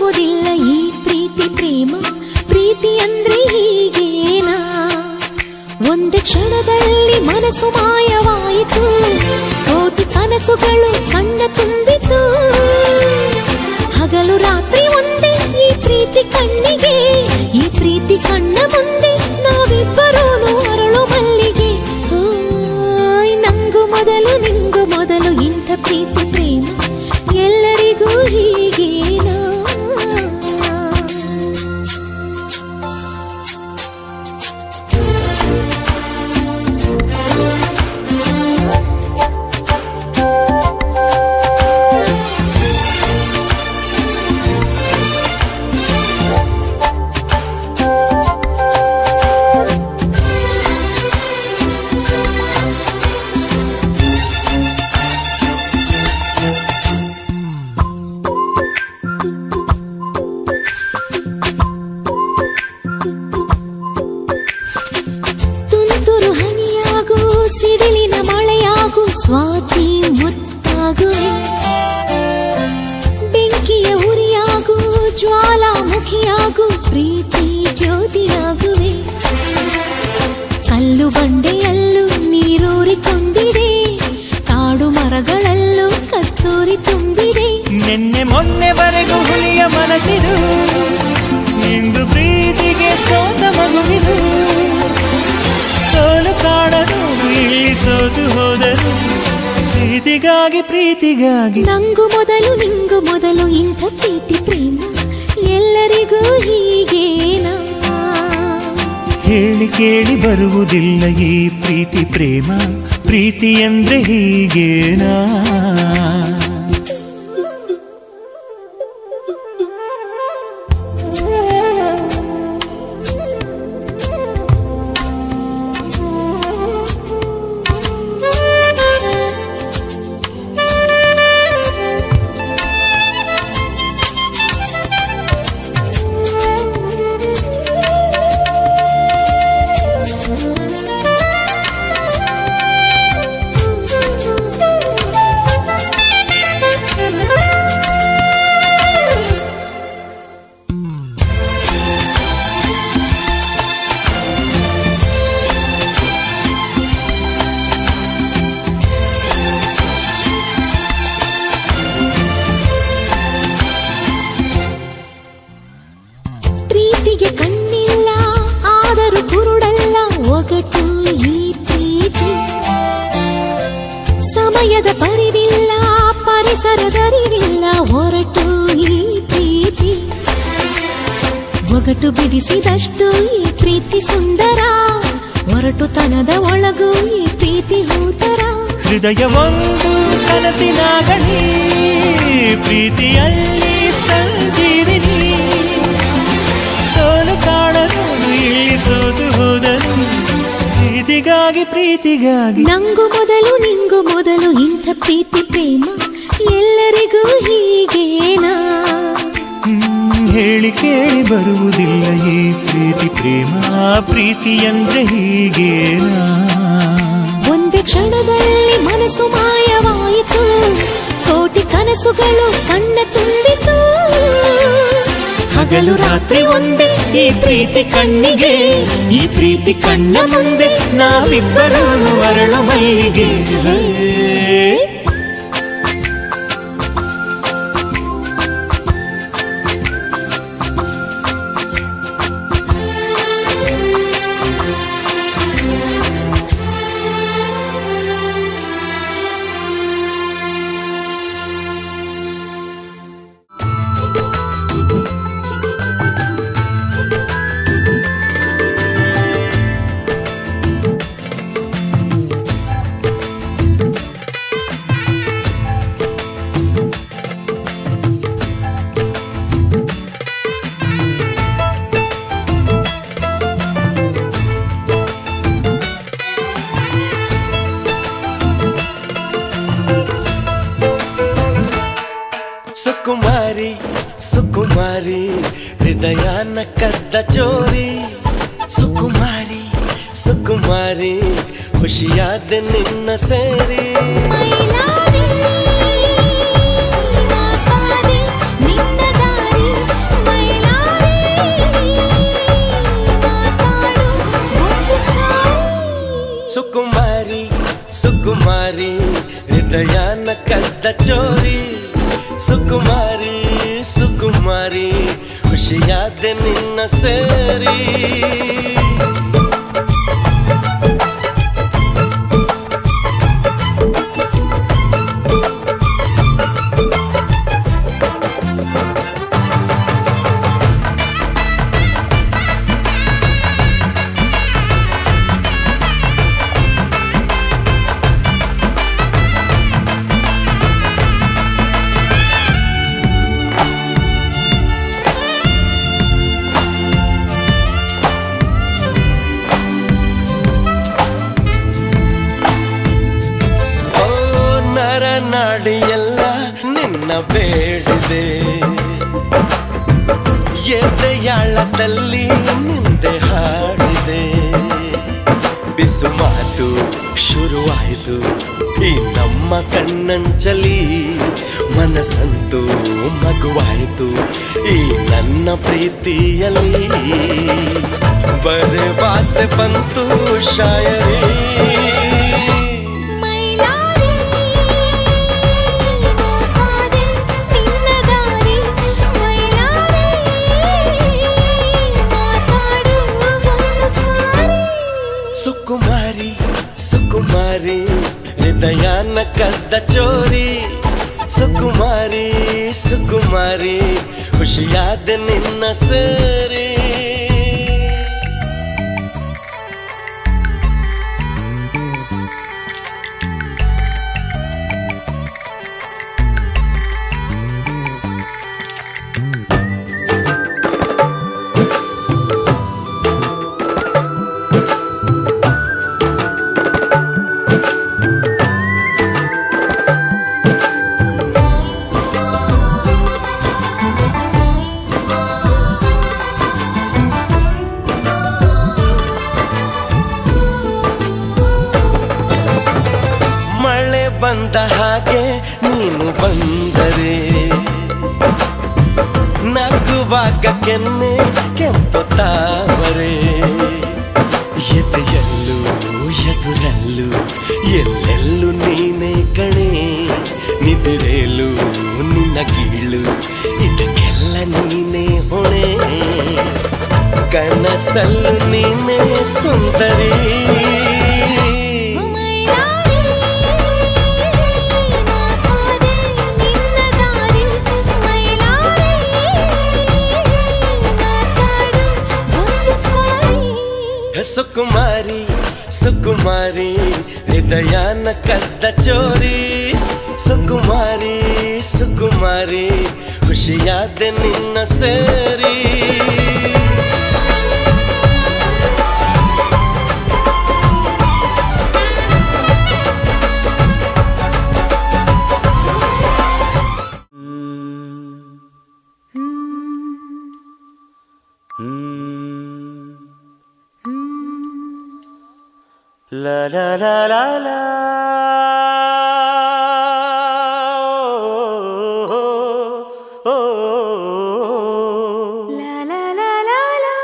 ಬರುವುದಿಲ್ಲ ಈ ಪ್ರೀತಿ ಪ್ರೇಮ ಪ್ರೀತಿ ಅಂದ್ರೆ ಹೀಗೇನಾ ಒಂದೇ ಕ್ಷಣದಲ್ಲಿ ಮನಸ್ಸು ಮಾಯವಾಯಿತು ಕೋಟಿ ಕನಸುಗಳು ಕಣ್ಣ ತುಂಬಿತು ಹಗಲು ರಾತ್ರಿ ಒಂದೇ ಈ ಪ್ರೀತಿ ಕಣ್ಣಿಗೆ ಈ ಪ್ರೀತಿ ಕಣ್ಣ ಮುಂದೆ ನಾವಿಬ್ಬರೂ ಅರಳು ಮಲ್ಲಿಗೆ ಓಯ್, ನಂಗು ಮೊದಲು ನಿಂಗು ಮೊದಲು ಇಂಥ ಪ್ರೀತಿ ಪ್ರೇಮ ಎಲ್ಲರಿಗೂ ಹೀಗೇನಾ ತುಂತುರು ಹನಿಯಾಗು ಸಿಡಿಲಿನ ಮಳೆಯಾಗು ಸ್ವಾತಿ ಮುತ್ತಾಗುವೆ ಬೆಂಕಿಯ ಉರಿಯಾಗು ಜ್ವಾಲಾಮುಖಿಯಾಗು ಪ್ರೀತಿ ಜ್ಯೋತಿಯಾಗುವೆ ಕಲ್ಲು ಬಂಡೆಯಲ್ಲೂ ನೀರೂರಿಕೊಂಡಿದೆ ಕಾಡು ಮರಗಳಲ್ಲೂ ಕಸ್ತೂರಿ ತುಂಬಿದೆ ನಿನ್ನೆ ಮೊನ್ನೆವರೆಗೂ ಹುಲಿಯ ಮನಸ್ಸಿದು ಇಂದು ಪ್ರೀತಿಗೆ ಸೋತ ಮಗುವಿದು ಸೋಲು ಕಾಣಲು ಇಲ್ಲಿ ಸೋತು ಹೋದರು ಪ್ರೀತಿಗಾಗಿ ಪ್ರೀತಿಗಾಗಿ ನಂಗು ಮೊದಲು ನಿಂಗು ಮೊದಲು ಇಂಥ ಪ್ರೀತಿ ಪ್ರೇಮ ಎಲ್ಲರಿಗೂ ಹೀಗೇನಾ ಹೇಳಿ ಕೇಳಿ ಬರುವುದಿಲ್ಲ ಈ ಪ್ರೀತಿ ಪ್ರೇಮ ಪ್ರೀತಿ ಅಂದ್ರೆ ಹೀಗೇನಾ ಪ್ರೀತಿಗೆ ಕಣ್ಣಿಲ್ಲ ಆದರೂ ಕುರುಡಲ್ಲ ಒಗಟು ಈ ಪ್ರೀತಿ ಸಮಯದ ಪರಿವಿಲ್ಲ ಪರಿಸರದರಿವಿಲ್ಲ ಹೊರಟು ಈ ಪ್ರೀತಿ ಒಗಟು ಬಿಡಿಸಿದಷ್ಟು ಈ ಪ್ರೀತಿ ಸುಂದರ ಹೊರಟುತನದ ಒಳಗು ಈ ಪ್ರೀತಿ ಹೂತರ ಹೃದಯ ಒಂದು ಕನಸಿನ ಗಣಿ ಪ್ರೀತಿಯಲ್ಲಿ ಸಂಜೀವಿನಿ ಸೋಲು ಕಾಣಲು ಇಲ್ಲಿ ಸೋತು ಹೋದರು ಪ್ರೀತಿಗಾಗಿ ಪ್ರೀತಿಗಾಗಿ ನಂಗು ಮೊದಲು ನಿಂಗು ಮೊದಲು ಇಂಥ ಪ್ರೀತಿ ಪ್ರೇಮ ಎಲ್ಲರಿಗೂ ಹೀಗೇನಾ ಹ್ಮ್, ಹೇಳಿ ಕೇಳಿ ಬರುವುದಿಲ್ಲ ಈ ಪ್ರೀತಿ ಪ್ರೇಮ ಪ್ರೀತಿ ಅಂದ್ರೆ ಹೀಗೇನಾ ಒಂದೇ ಕ್ಷಣದಲ್ಲಿ ಮನಸ್ಸು ಮಾಯವಾಯಿತು ಕೋಟಿ ಕನಸುಗಳು ಕಣ್ಣ ತುಂಬಿತು ಹಗಲು ರಾತ್ರಿ ಒಂದೇ ಈ ಪ್ರೀತಿ ಕಣ್ಣಿಗೆ ಈ ಪ್ರೀತಿ ಕಣ್ಣ ಮುಂದೆ ನಾವಿಬ್ಬರೂ ಅರಳು ಮಲ್ಲಿಗೆ ಸುಕುಮಾರಿ ಸುಕುಮಾರಿ ಹೃದಯನ ಕದ್ದ ಚೋರಿ ಸುಕುಮಾರಿ ಸುಕುಮಾರಿ ಖುಷಿಯಾದ ನಿನ್ನ ಸೇರಿ ಮೈಲಾರಿ ನಾ ಪಾದೆ ನಿನ್ನ ದಾರಿ ಕದ್ದ ಚೋರಿ ಸುಕುಮಾರಿ ಸುಕುಮಾರಿ ಖುಷಿಯಾದೆ ನಿನ್ನ ಸೇರಿ ಓ ನರನಾಡಿಯೆಲ್ಲ ನಿನ್ನ ಬೇಡಿದೆ ಎದೆಯಾಳದಲ್ಲಿ ನಿಂದೆ ಹಾಡಿದೆ ಬಿಸು ಮಾತು ಶುರುವಾಯಿತು ಈ ನಮ್ಮ ಕಣ್ಣಂಚಲಿ ಮನಸ್ಸಂತೂ ಮಗುವಾಯಿತು ಈ ನನ್ನ ಪ್ರೀತಿಯಲ್ಲಿ ಬರೆ ವಾಸೆ ಬಂತು ಶಾಯರಿ ಮೈಲಾರಿ ನೋಕಾದೆ ನಿನ್ನ ದಾರಿ ಮೈಲಾರಿ ಮಾತಾಡು ಒಂದು ಸಾರಿ ಸುಕುಮಾರಿ ಸುಕುಮಾರಿ ಹೃದಯನ ಕದ್ದ ಚೋರಿ ಸುಕುಮಾರಿ ಸುಕುಮಾರಿ ಖುಷಿಯಾದ ನಿನ್ನ ಸೇರಿ ಮಳೆ ಬಂದ ಹಾಗೆ ನೀನು ಬಂದರೆ ನಗುವಾಗ ಕೆನ್ನೆ ಕೆಂಪು ತಾವರೆ ಎದೆಯಲ್ಲೂ ಎದುರಲ್ಲೂ ಎಲ್ಲೆಲ್ಲೂ ನೀನೇ ಕಣೆ ನಿದಿರೇಲು ನಿನ್ನ ಗೀಳು ಇದಕ್ಕೆಲ್ಲ ನೀನೇ ಹೊಣೆ ಕನಸಲ್ಲೂ ನೀನೇ ಸುಂದರಿ ಮೈಲಾರಿ ನೋಕಾದೆ ನಿನ್ನ ದಾರಿ ಮೈಲಾರಿ ಮಾತಾಡು ಒಂದು ಸಾರಿ ಸುಕುಮಾರಿ ಸುಕುಮಾರಿ ಹೃದಯನ ಕದ್ದ ಚೋರಿ ಸುಕುಮಾರಿ ಸುಕುಮಾರಿ ಖುಷಿಯಾದ ನಿನ್ನ ಸೇರಿ La la la la la. Oh, oh, oh. La la la la la.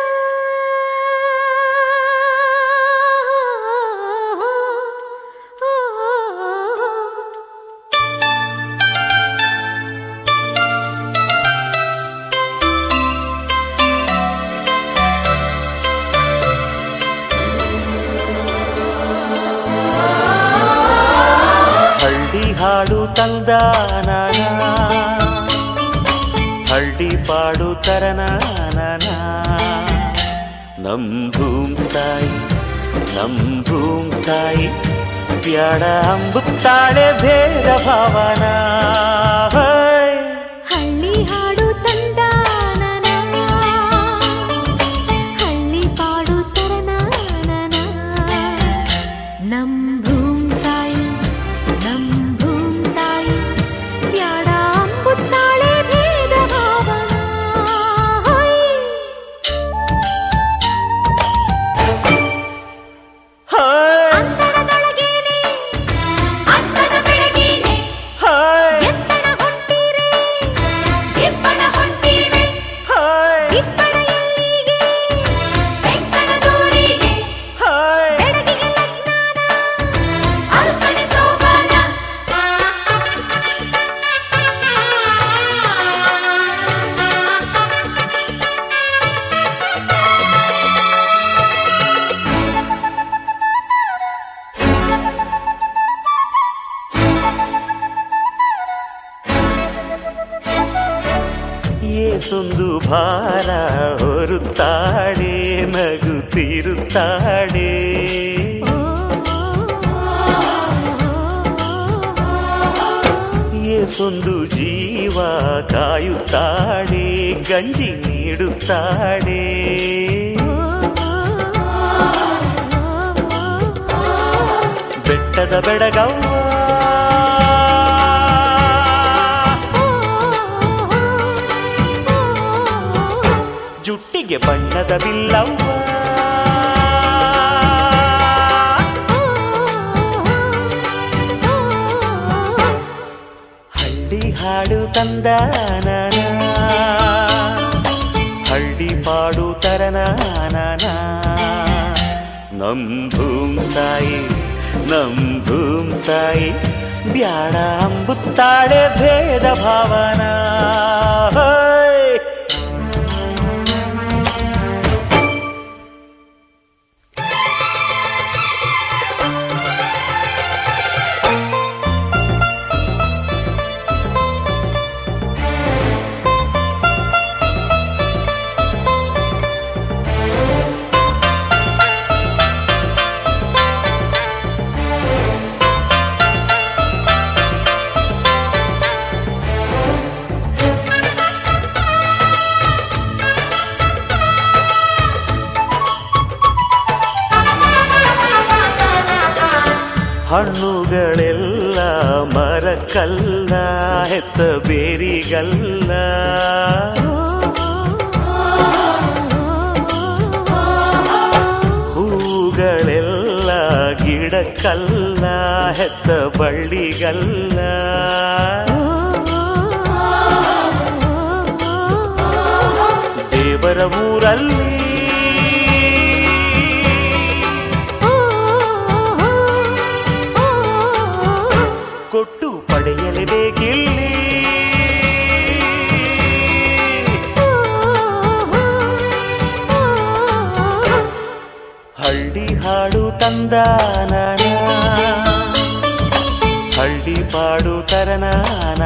ಹಳ್ಳಿ ಹಾಡು ತಂದ ನಾನ ಹಳ್ಳಿ ಪಾಡು ತರನ ನಮ್ ಭೂಮ್ ತಾಯಿ ನಮ್ ಭೂಮ್ ತಾಯಿ ಬ್ಯಾಡ ಅಂಬುತ್ತಾಳೆ ಭೇದ ಭಾವನ ಹೊಯ್. ಹಳ್ಳಿ ಹಾಡು ತಂದ ಹಳ್ಳಿ ಪಾಡು ತರನ ನಮ್ ಭೂಮ್ ತಾಯಿ ನಮ್ ಭೂಮ್ ತಾಯಿ ಬ್ಯಾಡ ಅಂಬುತ್ತಾಳೆ ಭೇದ ಭಾವನ ಹೊಯ್. ಅಂತರದೊಳಗೇನೆ ಅಂತದ ಬೆಳಗೇನೆ ಹೊಯ್. ಏಸೊಂದು ಭಾರ ಹೊರುತ್ತಾಳೆ ನಗುತ್ತಿರುತ್ತಾಳೆ ಏಸೊಂದು ಜೀವ ಕಾಯುತ್ತಾಳೆ ಗಂಜಿ ನೀಡುತ್ತಾಳೆ ಬೆಟ್ಟದ ಬೆಡಗವ್ವ ಜುಟ್ಟಿಗೆ ಬಣ್ಣದ ಬಿಲ್ಲವ್ವ ಹಳ್ಳಿ ಹಾಡು ತಂದಾನ ಹಳ್ಳಿ ಪಾಡು ತರನಾನ ನಮ್ ಭೂಮ್ ತಾಯಿ ನಮ್ ಭೂಮ್ ತಾಯಿ ಬ್ಯಾಡ ಅಂಬುತ್ತಾಳೆ ಭೇದ ಭಾವನ ಹೋಯ್ ಹಣ್ಣುಗಳೆಲ್ಲ ಮರಕ್ಕಲ್ಲ ಹೆತ್ತ ಬೇರಿಗಲ್ಲ ಹೂಗಳೆಲ್ಲ ಗಿಡಕ್ಕಲ್ಲ ಹೆತ್ತ ಬಳ್ಳಿಗಲ್ಲ ದೇವರ ಊರಲ್ಲಿ ಕೊಟ್ಟು ಪಡೆಯಲೇಬೇಕಿಲ್ಲಿ ಹಳ್ಳಿ ಹಾಡು ತಂದಾನ ಹಳ್ಳಿ ಪಾಡು ತರನಾನ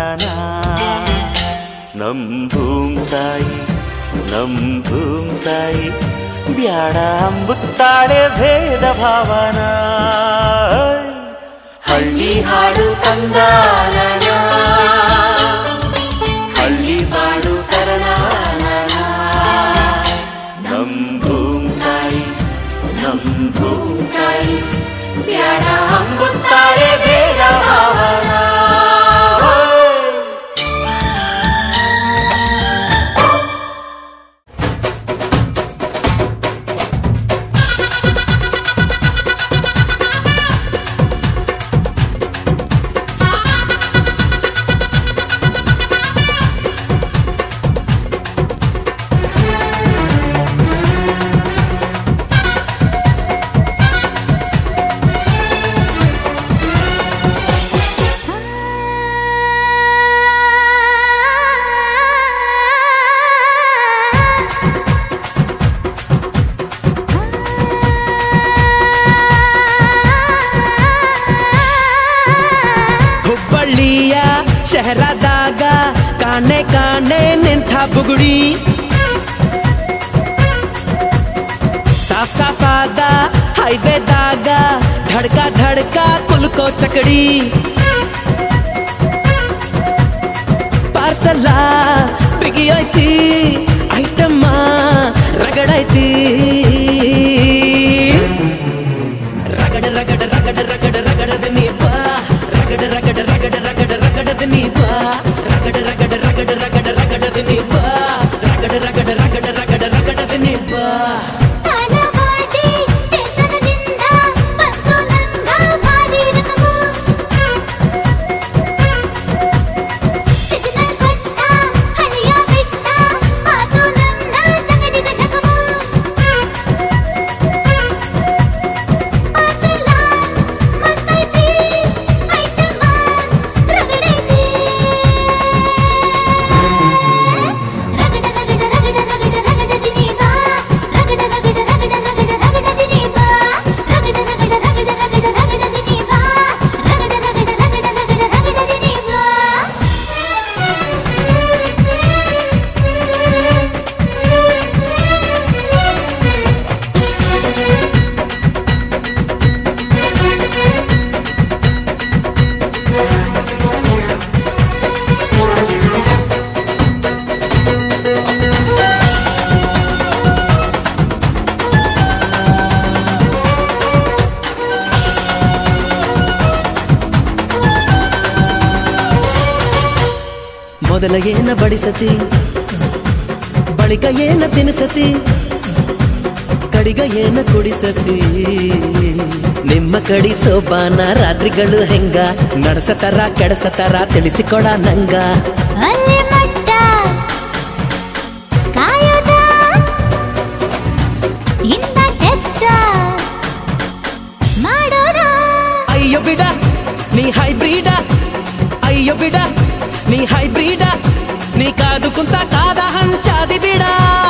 ನಮ್ ಭೂಮ್ ತಾಯಿ ನಮ್ ಭೂಮ್ ತಾಯಿ ಬ್ಯಾಡ ಅಂಬುತ್ತಾಳೆ ಭೇದ ಭಾವನ ಹಳ್ಳಿ ಹಾಡು ತಂದಾನ ಹಳ್ಳಿ ಪಾಡು ತರನಾನ ನಮ್ ಭೂಮ್ ತಾಯಿ ನಮ್ ಭೂಮ್ ತಾಯಿ ಬ್ಯಾಡ ಅಂಬುತ್ತಾಳೆ ಭೇದ ಭಾವನ ಹುಬ್ಬಳ್ಳಿಯ ಶಹರದಾಗ ಕಾಣೆ ಕಾಣೆ ನಿಂತ ಬುಗುಡಿ ಸಾಫ್ ಸಾಫಾದ ಹೈವೇದಾಗ ಧಡ್ಕ ಧಡ್ಕ ಕುಲ್ಕೋ ಚಕಡಿ ಪಾರ್ಸಲ್ಲ ಬಿಗಿಯೋಯ್ತಿ ಐಟಮ್ಮ ರಗಡೈತಿ ರಗಡ ರಗಡ ರಗಡ ರಗಡ ರಗಡದ ನೀ ಬಾ ರಗಡ ರಗಡ ರಗಡ ರಗಡ ರಗಡದ ನೀ ಬಾ ರಗಡ ರಗಡ ರಗಡ ರಗಡ ರಗಡದ ನೀ ಬಾ ರಗಡ ರಗಡ ರಗಡ ರಗಡ ರಗಡದ ನೀ ಬಾ ತನವಾಡಿ ತೆಸನದಿಂದ ಬಂತು ನಂಗ ಭಾರಿ ರಕಮು ಸಿಗ್ನಲ್ ಕೊಟ್ಟ ಹಣಿಯ ಬಿಟ್ಟ ಅದು ನನ್ನ ಜಗಡಿಗ ಜಗಮು ಆಸಲ ಮಸ್ತೈತಿ ಐಟಮ ರಗಡೈತಿ ಮೊದಲ ಏನ ಬಡಿಸತಿ ಬಳಿಕ ಏನ ತಿನಿಸತಿ ಕಡಿಗ ಏನ ಕುಡಿಸತಿ ನಿಮ್ಮ ಕಡಿ ಸೋಪಾನ ರಾತ್ರಿಗಳು ಹೆಂಗ ನಡೆಸತರ ಕೆಡಸತರ ತಿಳಿಸಿಕೊಡ ನಂಗ ಅಲ್ಲಿ ಮಟ್ಟ ಕಾಯೋದ ಇಂದ ಟೆಸ್ಟ್ ಮಾಡೋದ ಅಯ್ಯೋ ಬಿಡ ನೀ ಹೈಬ್ರಿಡ ಅಯ್ಯೋ ಬಿಡ ನೀ ಹೈಬ್ರಿಡ ನೀ ಕಾದು ಕುಂತ ಕಾದ ಹಂಚಾದಿ ಬಿಡ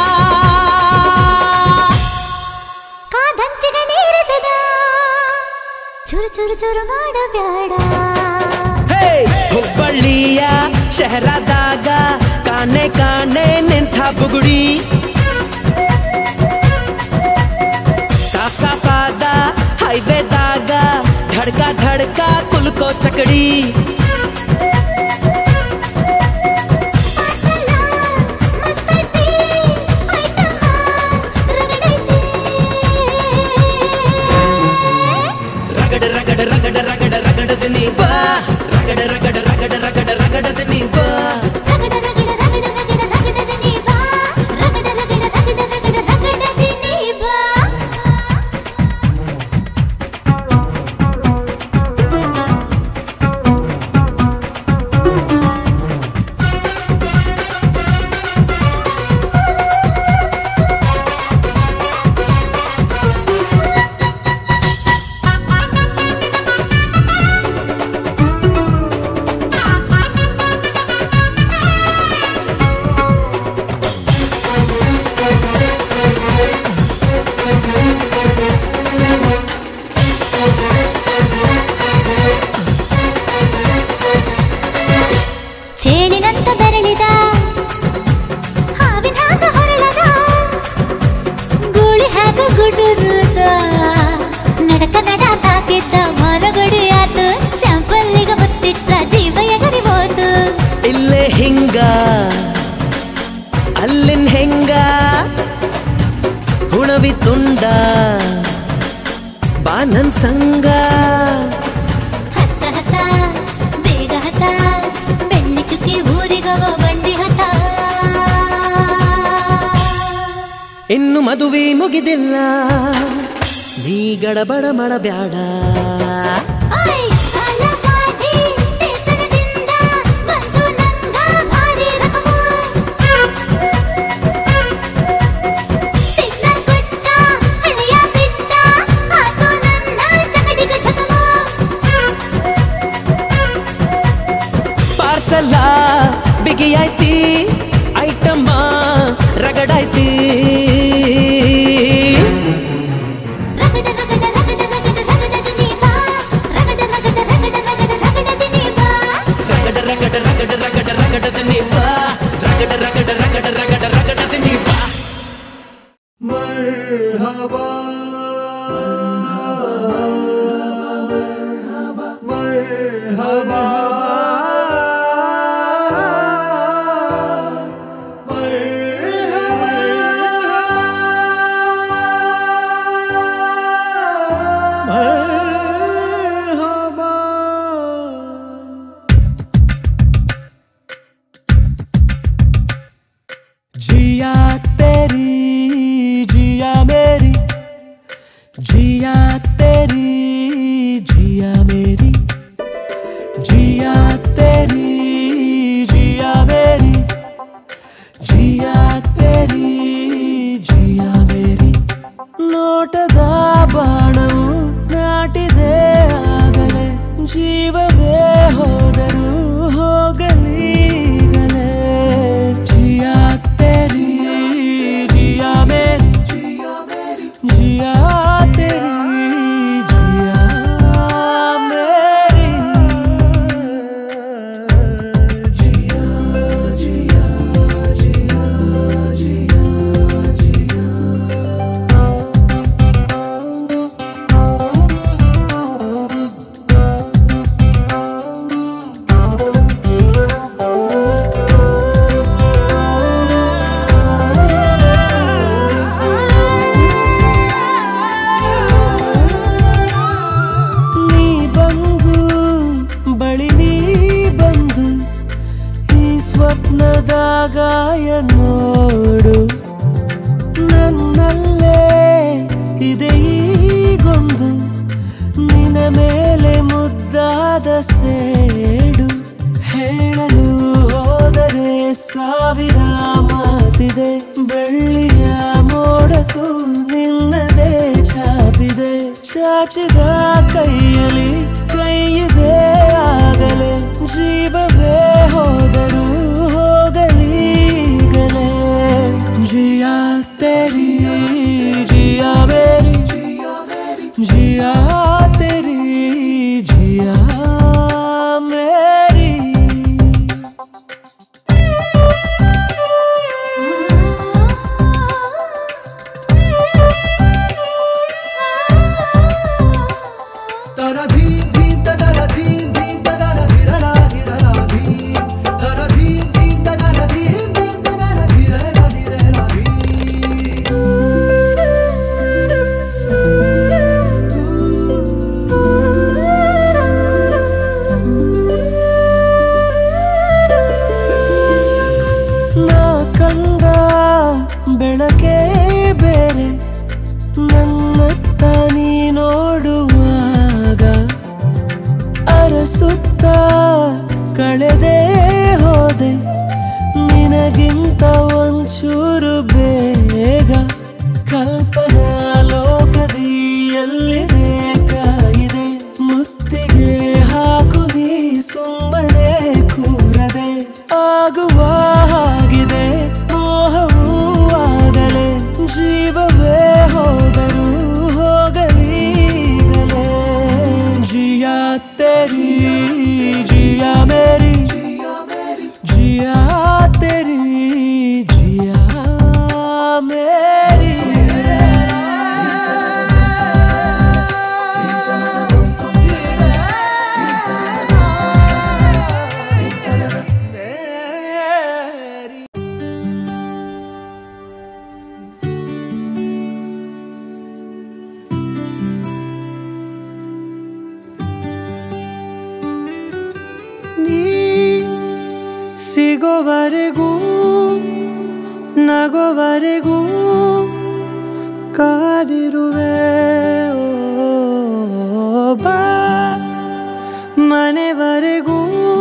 ಕಾದಂಚಿಗೆ ನೀರಿಸದ ಚುರು ಚುರು ಚುರು ಮಾಡಬ್ಯಾಡ ಹೇ! ಹುಬ್ಬಳ್ಳಿಯ ಶಹರದಾಗ ಕಾಣೆ ಕಾಣೆ ನಿಂತ ಬುಗುಡಿ ಸಾಫ್ ಸಾಫಾದ ಹೈವೇದಾಗ ಧಡ್ಕ ಧಡ್ಕ ಕುಲ್ಕೋ ಚಕಡಿ ಮಸಾಲ ಮಸ್ತೈತಿ ಐಟಮ ರಗಡೈತಿ ರಗಡ ರಗಡ ರಗಡ ರಗಡ ರಗಡದ ನೀ ಬಾ ರಗಡ ರಗಡ ರಗಡ ರಗಡ ರಗಡದ ನೀ ಬಾ ರಗಡ ರಗಡ ರಗಡ ರಗಡ ರಗಡದ ನೀ ಬಾ ರಗಡ ರಗಡ ರಗಡ ರಗಡ ರಗಡದ ನೀ ಬಾ ಚೇಳಿನಂತ ಬೆರಳಿದ ಹಾವಿನ ಹಾಕ ಹೊರಳದ ಗೂಳಿ ಹಾಕ ಗುಡುರುದ ನಡಕ ನಡ ತಾಕಿದ್ದ ಮರಗಡಿ ಆತು ಸ್ಯಾಂಪಲ್ಲಿಗ ಬತ್ತಿಟ್ಟ ಜೀವ ಎಗರಿ ಹೋತು ಇಲ್ಲೇ ಹಿಂಗ ಅಲ್ಲಿನ್ ಹೆಂಗ ಹುಣವಿ ತುಂಡ ಬಾ ನನ್ ಸಂಗ ಹತ್ತ ಹತ್ತ ಬೇಗ ಹತ್ತ ಬೆಳ್ಳಿ ಚುಕ್ಕಿ ಊರಿಗವ ಬಂಡಿ ಹತ್ತ ಇನ್ನು ಮದುವೆ ಮುಗಿದಿಲ್ಲ ನೀ ಗಡಬಡ ಮಾಡಬ್ಯಾಡ ಓಯ್ ಅಲಗಾಡಿ ಟೇಸನದಿಂದ ಬಂತು ನಂಗ ಭಾರಿ ರಕಮು ಸಿಗ್ನಲ್ ಕೊಟ್ಟ ಹಳೆಯ ಬಿಟ್ಟ ಆತು ನನ್ನ ಚಕಡಿಗ ಝಕಮು ಪಾರ್ಸಲ ಬಿಗಿಯಾಯ್ತಿ ಐಟಮ್ಮ ರಗಡಾಯ್ತಿ ರಗಡ ರಗಡ ರಗಡ ರಗಡ ರಗಡ ದಿನೀಬಾ ರಗಡ ರಗಡ ರಗಡ ರಗಡ ರಗಡ ದಿನೀಬಾ ರಗಡ ರಗಡ ರಗಡ ರಗಡ ರಗಡದ ನೀ ಬಾ ರಗಡ ರಗಡ ರಗಡ ರಗಡ ರಗಡದ ನೀ ಬಾ जिया तेरी जिया मेरी जिया तेरी जिया मेरी जिया तेरी जिया मेरी जिया तेरी जिया मेरी ನೋಟದ ಬಾಣವು ನಾಟಿದೆ ಆಗಲೇ ಜೀವವೇ ಹೋದರು ಹೋಗಲೀಗಲೇ ಜಿಯಾ ತೆರಿ ಸ್ವಪ್ನದ ಗಾಯ ನೋಡು ನನ್ನಲ್ಲೇ ಇದೆ ಈಗೊಂದು ನಿನ ಮೇಲೆ ಮುದ್ದಾದ ಸೇಡು ಹೇಳಲು ಹೋದರೆ ಸಾವಿರ ಮಾತಿದೆ ಬೆಳ್ಳಿಯ ಮೋಡಕ್ಕೂ ನಿನ್ನದೇ ಛಾಪಿದೆ ಚಾಚಿದ ಕೈಯಲ್ಲಿ ಕೈಯಿದೆ ಆಗಲೇ ಜೀವವೇ ಹೋದರೂ ಹೋಗಲೀಗಲೇ ಜಿಯಾ ತೆರಿ ಜಿಯಾ ಮೇರಿ ಜಿಯಾ ತೆರಿ ಜಿಯಾ ಮೇರಿ ನಾ ಕಂಡ ಬೆಳಕೇ ಬೇರೆ ನನ್ನತ್ತ ನೀ ನೋಡುವಾಗ ಅರಸುತ್ತ ಕಳೆದೇ ಹೋದೆ ನಿನಗಿಂತ ಒಂಚೂರು ಬೇಗ ಕಲ್ಪನಾ ಲೋಕದಿ ಎಲ್ಲಿದೆ ಕಾಯಿದೆ ಮುತ್ತಿಗೆ ಹಾಕು ನೀ ಸುಮ್ಮನೆ ಕೂರದೆ ಆಗುವ ಹಾಗಿದೆ ಮೋಹವೂ ಆಗಲೇ ಜೀವವೇ ಹೋದರೂ ಹೋಗಲೀಗಲೇ ಜಿಯಾ ತೆರಿ ಜಿಯಾ ಮೇರಿ ಜಿಯಾ ತೆರಿ ಜಿಯಾ ಮೇರಿ ನೀ ಸಿಗೋವರೆಗೂ ನಗೋವರೆಗೂ ಕಾದಿರುವೆ ಓ ಬಾ ಮನೆವರೆಗೂ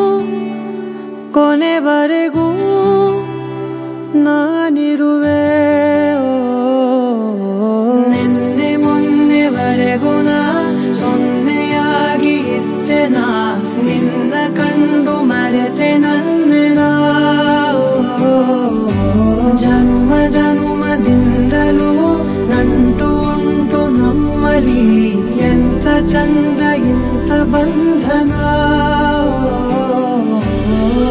ಕೊನೆವರೆಗೂ ನಾನಿರುವೆ ಓ ನಿನ್ನೆ ಮೊನ್ನೆವರೆಗೂ ನಾ ಸೊನ್ನೆಯಾಗಿ ಇದ್ದೆ ನಾ ನಿನ್ನ ಕಂಡು ಮರೆತೆ ನನ್ನೆ ನಾ ಓ, ಜನುಮ ಜನುಮದಿಂದಲೂ ನಂಟು ಉಂಟು ನಮ್ಮಲಿ ಎಂತ ಚಂದ ಇಂಥ ಬಂಧನ ಓ,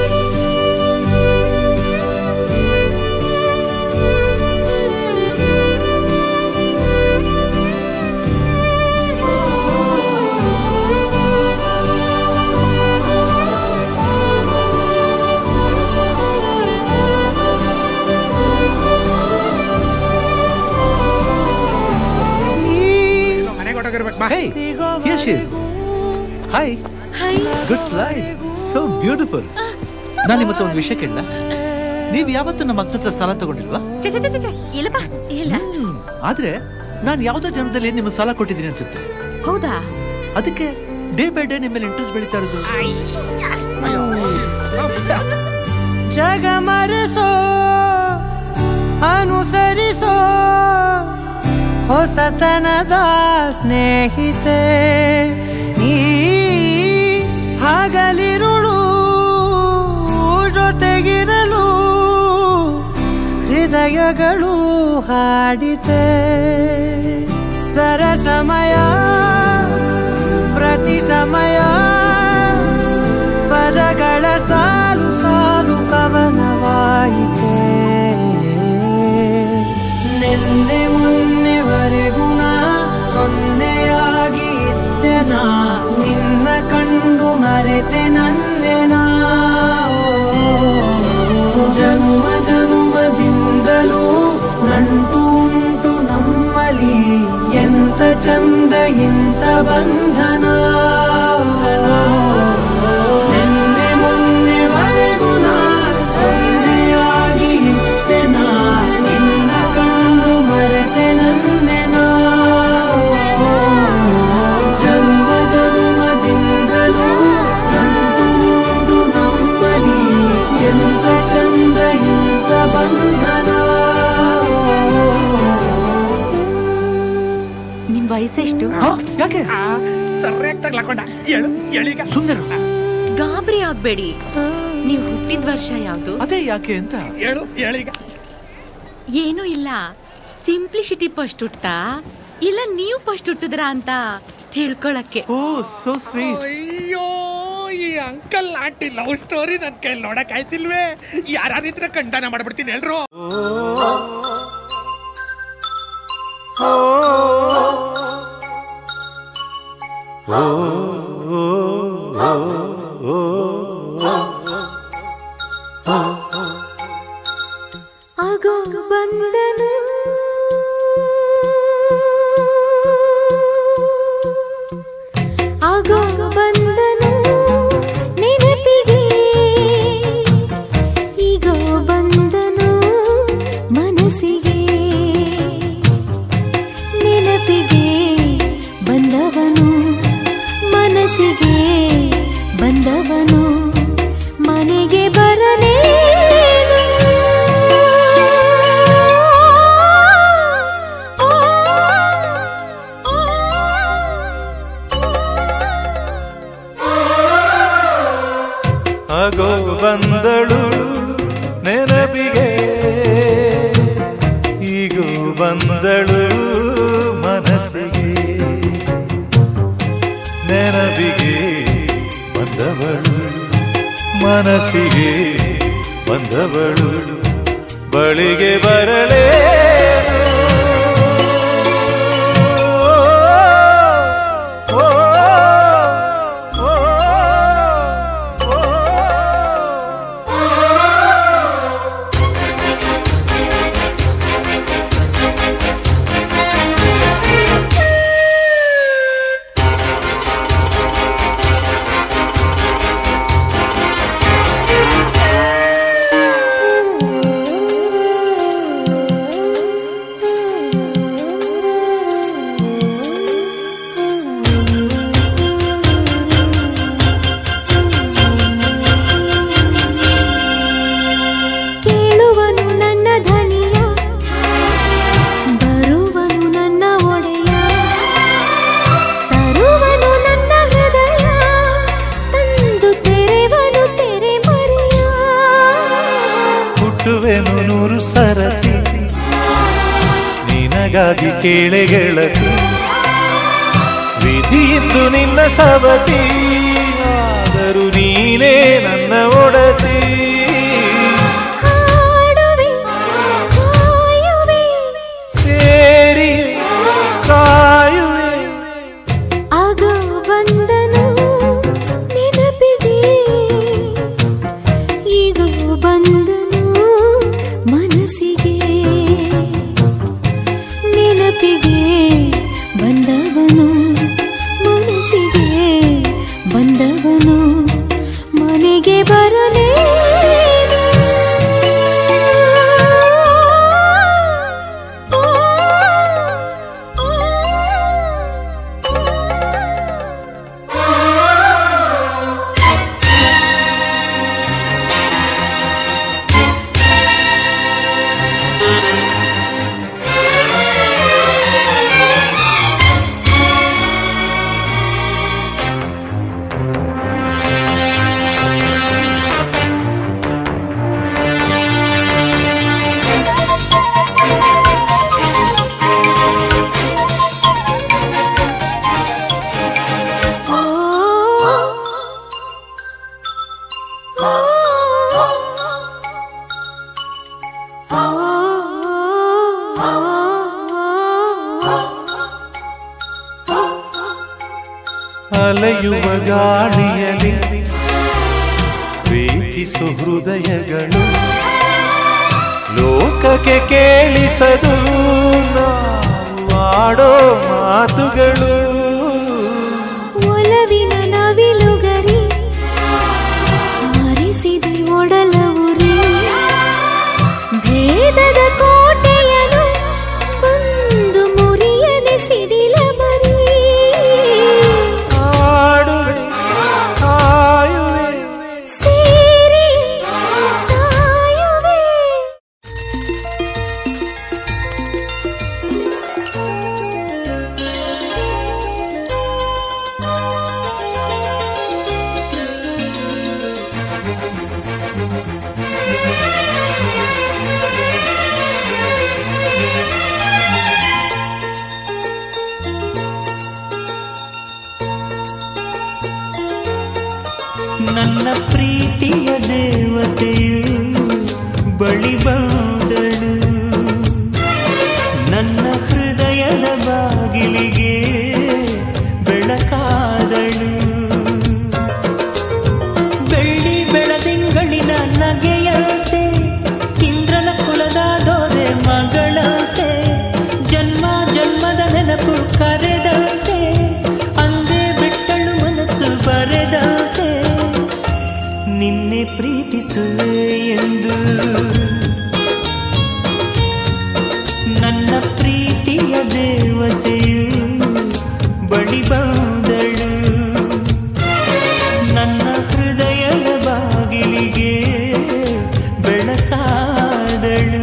Hey, here she is. Hi. Hi good slide so beautiful ನಾನು ನಿಮ್ಮ ಹತ್ರ ಒಂದು ವಿಷಯ ಕೇಳಲ್ಲ ನೀವು ಯಾವತ್ತೂ ನಮ್ಮ ಅಕ್ಕನ ಹತ್ರ ಸಾಲ ತಗೊಂಡಿಲ್ವಾ ಚೆ ಚೆ ಚೆ ಚೆ ಇಲ್ಲಪ್ಪ ಇಲ್ಲ ಹ್ಮ್. ಆದ್ರೆ ನಾನು ಯಾವ್ದೋ ಜನ್ಮದಲ್ಲಿ ನಿಮ್ಮ ಸಾಲ ಕೊಟ್ಟಿದ್ದೀನಿ ಅನ್ಸುತ್ತೆ ಹೌದಾ ಅದಕ್ಕೆ ಡೇ ಬೈ ಡೇ ನಿಮ್ಮ ಮೇಲೆ ಇಂಟ್ರೆಸ್ಟ್ ಬೆಳೀತಾ ಇರೋದು ಜಗ ಮರೆಸೋ ಅನುಸರಿಸೋ ಹೊಸತನದ ಸ್ನೇಹಿತೆ ನೀ ಹಗಲಿರುಳು ಜೊತೆಗಿರಲು ಹೃದಯಗಳು ಹಾಡಿತೆ ಸರಸಮಯ ಪ್ರತಿ ಸಮಯ ಪದಗಳ ಸಾಲು ಸಾಲು ಕವನವಾಯಿತೆ ನಿನ್ನೆ ಮೊನ್ನೆವರೆಗೂ ನಾ ಸೊನ್ನೆಯಾಗಿ ಇದ್ದೆ ನಾ ನಿನ್ನ ಕಂಡು ಮರೆತೆ ನನ್ನೆ ನಾ ಜನುಮ ಜನುಮದಿಂದಲೂ ನಂಟು ಉಂಟು ನಮ್ಮಲಿ ಎಂತ ಚಂದ ಇಂತ ಬಂಧನ ನಿನ್ನೆ ಮೊನ್ನೆವರೆಗೂ ನಾ ವಯಸ್ಸೆಷ್ಟು ಹಾ, ಯಾಕೆ ಸರಿಯಾಗಿ ತಗ್ಲಾಕೊಂಡ ಹೇಳು ಹೇಳೀಗ ಸುಂದರ ಗಾಬರಿ ಆಗ್ಬೇಡಿ ನೀವು ಹುಟ್ಟಿದ ವರ್ಷ ಯಾವ್ದು ಅದೇ ಯಾಕೆ ಅಂತ ಹೇಳು ಹೇಳೀಗ ಏನೂ ಇಲ್ಲ ಸಿಂಪ್ಲಿಸಿಟಿ ಫಸ್ಟ್ ಹುಟ್ತಾ ಇಲ್ಲ ನೀವು ಫಸ್ಟ್ ಹುಟ್ಟಿದ್ರ ಅಂತ ತಿಳ್ಕೊಳಕ್ಕೆ ಓ ಸೋ ಸ್ವೀಟ್ ಅಯ್ಯೋ ಈ ಅಂಕಲ್ ಆಂಟಿ ಲವ್ ಸ್ಟೋರಿ ನನ್ ಕೈಲಿ ನೋಡಕ್ ಆಯ್ತಿಲ್ವೇ ಯಾರಿದ್ರೆ ಖಂಡನ ಮಾಡ್ಬಿಡ್ತೀನಿ ಹೇಳ್ರು ಆಗೋ ಬಂದನು ಆಗೋ ಬಂದನು ನೆನಪಿಗೆ ಈಗೋ ಬಂದನು ಮನಸ್ಸಿಗೆ ನೆನಪಿಗೆ ಬಂದವನು ಮನಸ್ಸಿಗೆ ಬಂದವನು ಮನೆಗೆ ಬರಲೇನು ಓ, ಓ, ಆಗೋ ಬಂದಳು ನೆನಪಿಗೆ ಈಗೂ ಬಂದಳು ಮನಸ್ಸಿಗೆ ನೆನಪಿಗೆ ಬಂದವಳು ಮನಸ್ಸಿಗೆ ಬಂದವಳು ಬಳಿಗೆ ಬರಲೇ ಕೇಳುವನು ನನ್ನ ಧನಿಯ ಬರುವನು ನನ್ನ ಒಡೆಯ ತರುವನು ನನ್ನ ಹೃದಯ ತಂದು ತೆರೆವನು ತೆರೆ ಮರೆಯ ಹುಟ್ಟುವೆನು ನೂರು ಸರತಿ ನಿನಗಾಗಿ ಕೇಳೆ ಗೆಳತಿ ವಿಧಿಯಿದ್ದು ನಿನ್ನ ಸವತಿ ಆದರೂ ನೀನೇ ನನ್ನ ಒಡತಿ ಹಾಡುವೆ ಕಾಯುವೆ ಸೇರಿ ಸಾಯುವೆ ಆಗ ಬಂದನು ನೆನಪಿಗೆ ಈಗ ಬಂದನು ಮನಸ್ಸಿಗೆ ನೆನಪಿಗೆ ಬಂದವನು ಮನಸ್ಸಿಗೆ ಬಂದವನು ಮನೆಗೆ ಬರಲೇನು ಓ, ಓ, ಅಲೆಯುವ ಗಾಳಿಯಲಿ ಪ್ರೀತಿಸು ಹೃದಯಗಳು ಲೋಕಕ್ಕೆ ಕೇಳಿಸದು ನಾವು ಆಡೋ ಮಾತುಗಳು ಒಲವಿನ ನವಿಲುಗರಿ ಮರೆಸಿದೆ ಒಡಲ ಉರಿ ಭೇದದ ಕೋಟೆಯನು ಬಂದು ಮುರಿಯನೆ ಸಿಡಿಲ ಮರಿ ಆಡುವೆ ಕಾಯುವೆ ಸೇರಿ ಸಾಯುವೆ ಆ ನಗೆಯಂತೆ ಇಂದ್ರನ ಕುಲದ ದೊರೆ ಮಗಳಂತೆ ಜನ್ಮ ಜನ್ಮದ ನೆನಪು ಕರೆದಂತೆ ಅಂದೇ ಬಿಟ್ಟಳು ಮನಸ್ಸು ಬರೆದಂತೆ ನಿನ್ನೆ ಪ್ರೀತಿಸುವೆ ಎಂದು ನನ್ನ ಪ್ರೀತಿಯ ದೇವತೆಯು ಬಳಿ ಬಂದಳು ನನ್ನ ಹೃದಯದ ಬಾಗಿಲಿಗೆ ಬೆಳಕಾದಳು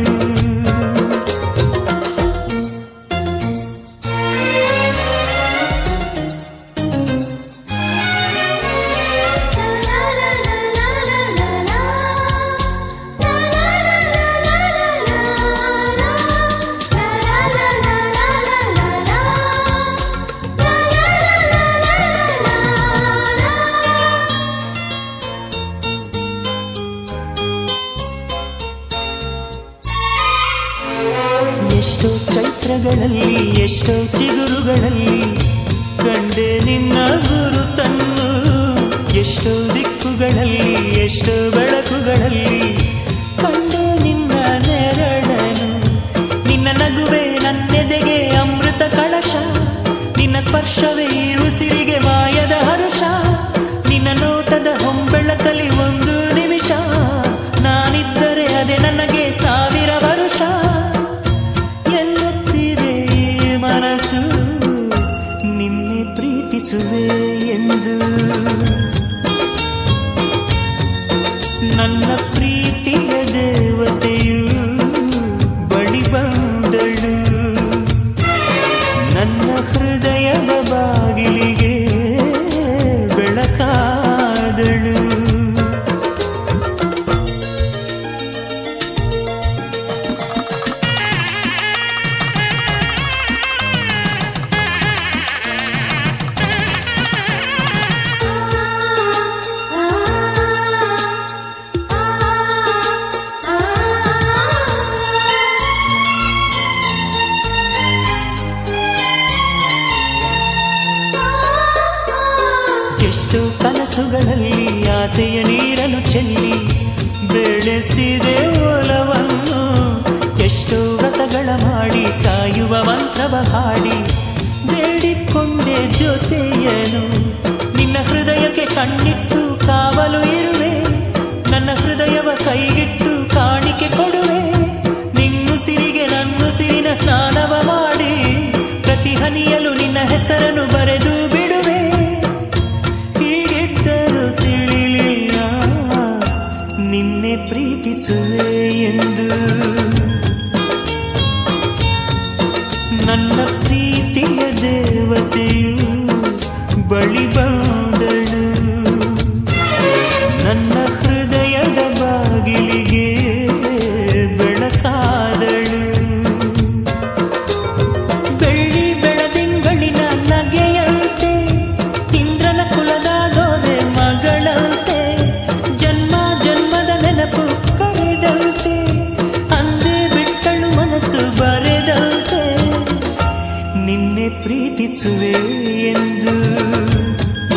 ಎಷ್ಟೋ ಚೈತ್ರಗಳಲ್ಲಿ ಎಷ್ಟೋ ಚಿಗುರುಗಳಲ್ಲಿ ಕಂಡೆ ನಿನ್ನ ಗುರುತನ್ನು ಎಷ್ಟೋ ದಿಕ್ಕುಗಳಲ್ಲಿ ಎಷ್ಟೋ ಬೆಳಕುಗಳಲ್ಲಿ ಕಂಡೆ ನಿನ್ನ ನೆರಳನು ನಿನ್ನ ನಗುವೆ ನನ್ನೆದೆಗೆ ಅಮೃತ ಕಳಶ ನಿನ್ನ ಸ್ಪರ್ಶವೇ ಈ ಉಸಿರಿಗೆ ಮಾಯದ ಹರುಷ ನಿನ್ನ ನೋಟದ ಹೊಂಬೆಳಕಲಿ ಒಂದು ನಿಮಿಷ ನಾನಿದ್ದರೆ ಅದೇ ನನಗೆ ಸಾವಿರ ವರುಷ ಎನ್ನುತ್ತಿದೆ ಈ ಮನಸ್ಸು ನಿನ್ನೆ ಪ್ರೀತಿಸುವೆ ಎಂದು ನನ್ನ ಪ್ರೀತಿಯ ದೇವತೆಯು ಬಳಿ ಬಂದಳು ನನ್ನ ಹೃದಯದ ಬಾಗಿಲಿಗೆ ಬೆಳಕಾದಳು ಎಷ್ಟೋ ಕನಸುಗಳಲ್ಲಿ ಆಸೆಯ ನೀರನ್ನು ಚೆಲ್ಲಿ ಬೆಳೆಸಿದೆ ಒಲವನ್ನು ಎಷ್ಟೋ ವ್ರತಗಳ ಮಾಡಿ ಕಾಯುವ ಮಂತ್ರವ ಹಾಡಿ ಬೇಡಿಕೊಂಡೆ ಜೊತೆಯನು ನಿನ್ನ ಹೃದಯಕ್ಕೆ ಕಣ್ಣಿಟ್ಟು ಕಾವಲು ಇರುವೆ ನನ್ನ ಹೃದಯವ ಕೈಗಿಟ್ಟು ಕಾಣಿಕೆ ಕೊಡುವೆ ನಿನ್ನುಸಿರಿಗೆ ನನ್ನುಸಿರಿನ ಸ್ನಾನವ ಮಾಡಿ ಪ್ರತಿ ಹನಿಯಲು ನಿನ್ನ ಹೆಸರನ್ನು ಬರೆದು ಬಿಡುವೆ ಹೀಗಿದ್ದರೂ ತಿಳಿಲಿಲ್ಲ ನಿನ್ನೆ ಪ್ರೀತಿಸುವೆ ಎಂದು ನನ್ನ ಪ್ರೀತಿಯ ದೇವತೆಯು ಬಳಿ ಬಂದಳು ನನ್ನ ಹೃದಯದ ಬಾಗಿಲಿಗೆ ಬೆಳಕಾದಳು ಬೆಳ್ಳಿ ಬೆಳದಿಂಗಳಿನ ನಗೆಯಂತೆ ಇಂದ್ರನ ಕುಲದ ದೊರೆ ಮಗಳಂತೆ ಜನ್ಮ ಜನ್ಮದ ನೆನಪು ಕರೆದಂತೆ ಅಂದೇ ಬಿಟ್ಟಳು ಮನಸ್ಸು ಬರೆದಂತೆ ನಿನ್ನೆ ಪ್ರೀತಿಸುವೆ ಎಂದು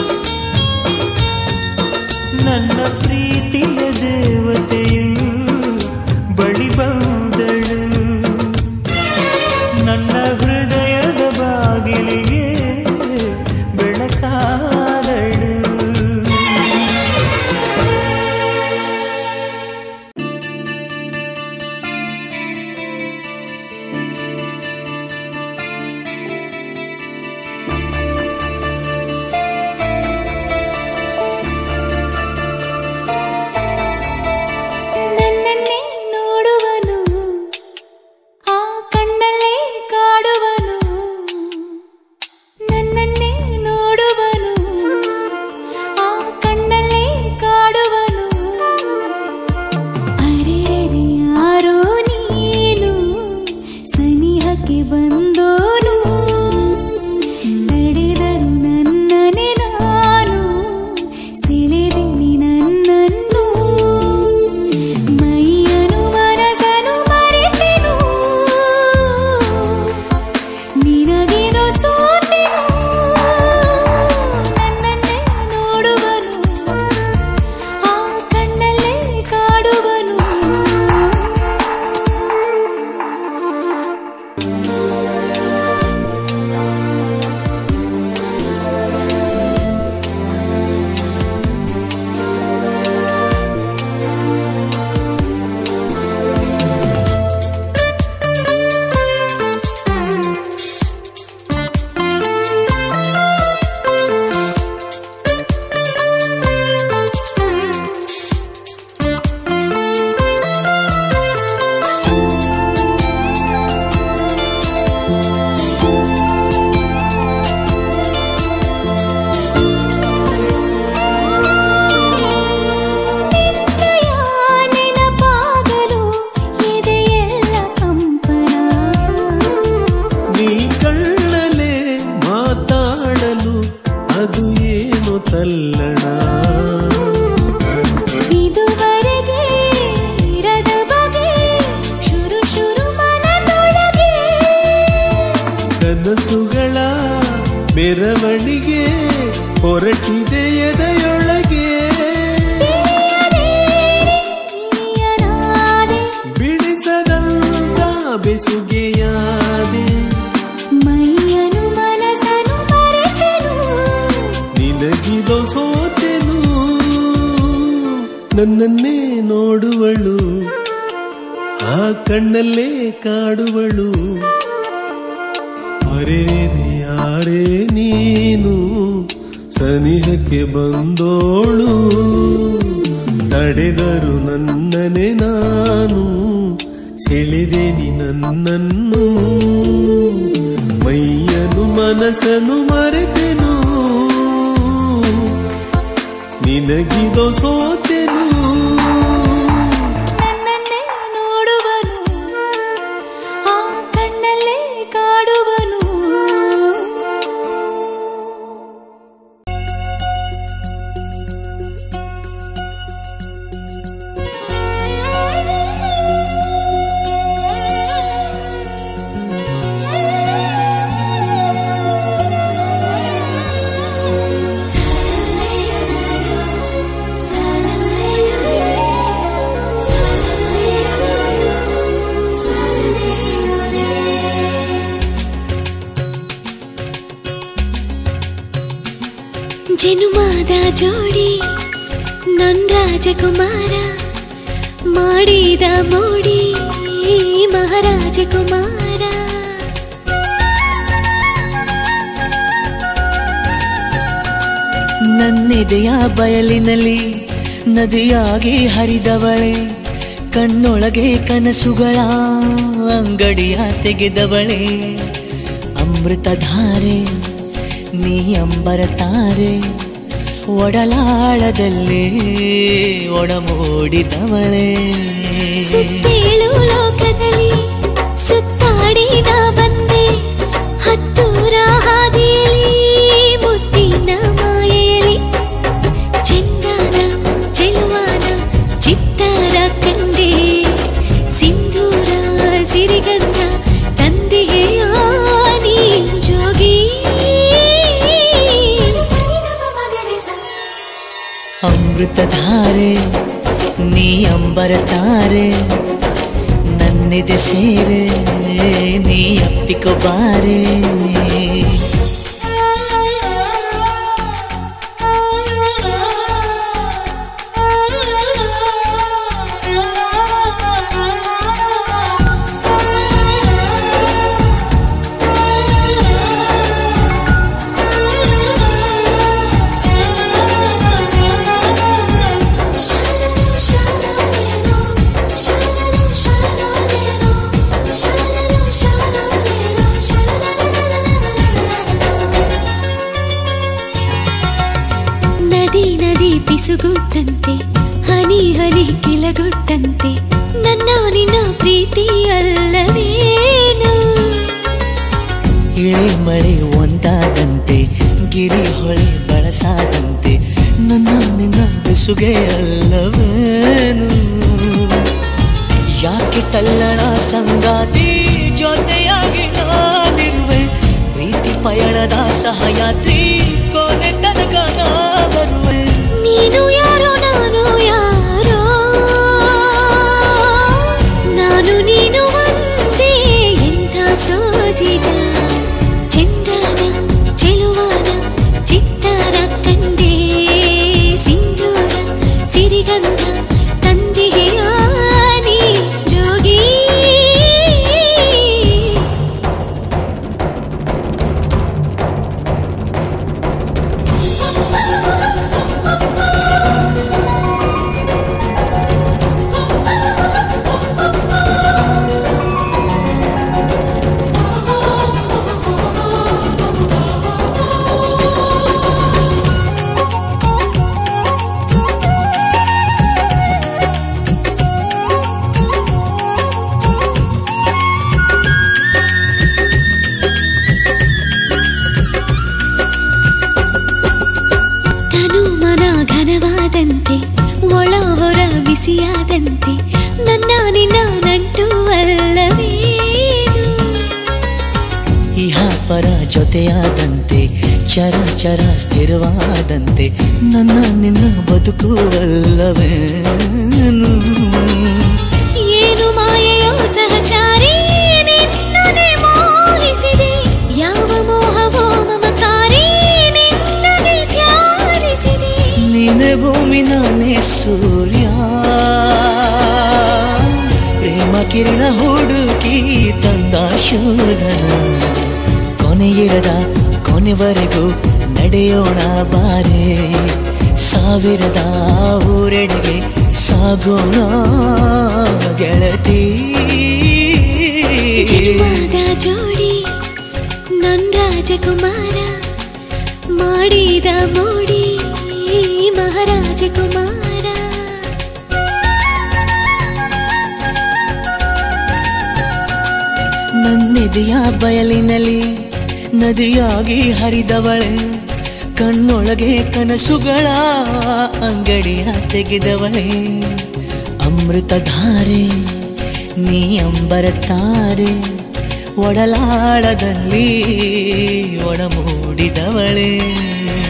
ನನ್ನನ್ನೇ ನೋಡುವಳು ಆ ಕಣ್ಣಲ್ಲೇ ಕಾಡುವಳು ಅರೆ ಯಾರೇ ನೀನು ಸನಿಹಕ್ಕೆ ಬಂದೋಳು ತಡೆದರು ನನ್ನನೆ ನಾನು ಸೆಳೆದೆನಿ ನನ್ನನ್ನು ಮೈಯನು ಮನಸ್ಸನ್ನು ಮರೆತೆನು ನಿನಗಿದೋ ಸೋತೆನು ನನ್ನನ್ನೇ ನೋಡುವನು ಆ ಕಣ್ಣಲ್ಲೇ ಕಾಡುವನು ಜನುಮಾದ ಜೋಡಿ ನನ್ ರಾಜಕುಮಾರ ಮಾಡಿದ ಮೋಡಿ ಮಹಾರಾಜಕುಮಾರ ನನ್ನೆದೆಯ ಬಯಲಿನಲ್ಲಿ ನದಿಯಾಗಿ ಹರಿದವಳೆ ಕಣ್ಣೊಳಗೆ ಕನಸುಗಳ ಅಂಗಡಿಯ ತೆಗೆದವಳೆ ಅಮೃತಧಾರೆ ನೀ ಅಂಬರ ತಾರೆ ಒಡಲಾಳದಲ್ಲಿ ಒಡಮೂಡಿದವಳೆ ಸುತ್ತೇಳು ಲೋಕದಲ್ಲಿ ಸುತ್ತಾಡಿದ ಬಂದೆ ಹತ್ತೂರ ಹಾದಿಯಲ್ಲಿ ಮುತ್ತಿನ ಮಾಯೆಯಲ್ಲಿ ಚಂದನ ಚೆಲುವಾನ ಚಿತ್ತಾರ ಕಂಡೆ ಸಿಂಧೂರ ಸಿರಿಗಂಧ ತಂದೆಯ ನೀ ಜೋಗಿ ಅಮೃತಧಾರೆ ನೀ ಅಂಬರ ತಾರೆ ನನ್ನೆದೆ ಸೇರೆ ನೀ ಅಪ್ಪಿಕೊ ಬಾರೆ ನದಿ ನದಿ ಪಿಸುಗುಟ್ಟಂತೆ ಹನಿ ಹನಿ ಕಿಲಗುಟ್ಟಂತೆ ನನ್ನ ನಿನ್ನ ಪ್ರೀತಿ ಅಲ್ಲವೇನು ಇಳೆ ಮಳೆ ಒಂದಾದಂತೆ ಗಿರಿ ಹೊಳೆ ಬಳಸಾದಂತೆ ನನ್ನ ನಿನ್ನ ಬೆಸುಗೆ ಅಲ್ಲವೇನು ಯಾಕೆ ತಲ್ಲಣ ಸಂಗಾತಿ ಜೊತೆಯಾಗಿ ನಾನಿರುವೆ ಪ್ರೀತಿ ಪಯಣದ ಸಹಯಾತ್ರಿ ಕೊನೆ ತನಕ ನಾ ಬರುವೆ ನೀನು ಯಾರೋ ನಾನು ಯಾರೋ ನಾನು ನೀನು ಒಂದೇ ಎಂಥ ಸೋಜಿಗ ಚಂದನ ಚೆಲುವಾನ ಚಿತ್ತಾರ ಕಂಡೆ ಸಿಂಧೂರ ಸಿರಿಗಂಧ ತಂದೆಯ ನೀ ಜೋಗಿ ತನು ಮನ ಘನವಾದಂತೆ ಒಳ ಹೊರ ಬಿಸಿಯಾದಂತೆ ನನ್ನ ನಿನ್ನ ನಂಟು ಅಲ್ಲವೇನು ಇಹ ಪರ ಜೊತೆಯಾದಂತೆ ಚರ ಚರ ಸ್ಥಿರವಾದಂತೆ ನನ್ನ ನಿನ್ನ ಬದುಕುವಲ್ಲವೇನು ಏನು ಮಾಯೆಯೋ ಸಹಚಾರಿ ನಿನ್ನನೆ ಮೋಹಿಸಿದೆ ಯಾವ ಮೋಹವೋ ಮಮಕಾರಿ ನಿನ್ನನೆ ಧ್ಯಾನಿಸಿದೆ ನೀನೆ ಭೂಮಿ ನಾನೇ ಸೂರ್ಯ ಪ್ರೇಮ ಕಿರಣ ಹುಡುಕಿ ತಂದ ಶೋಧನ ಕೊನೆಯಿರದ ಕೊನೆವರೆಗೂ ನಡೆಯೋಣ ಬಾರೆ ಸಾವಿರದ ಊರೆಡೆಗೆ ಸಾಗೋಣ ಗೆಳತಿ ಜನ್ಮದ ಜೋಡಿ ನನ್ ರಾಜಕುಮಾರ ಮಾಡಿದ ಮೋಡಿ ಮಹಾರಾಜಕುಮಾರ ನನ್ನೆದೆಯ ಬಯಲಿನಲ್ಲಿ ನದಿಯಾಗಿ ಹರಿದವಳೆ ಕಣ್ಣೊಳಗೆ ಕನಸುಗಳ ಅಂಗಡಿಯ ತೆಗೆದವಳೆ ಅಮೃತಧಾರೆ ನೀ ಅಂಬರ ತಾರೆ ಒಡಲಾಡದಲ್ಲಿ ಒಡಮೂಡಿದವಳೆ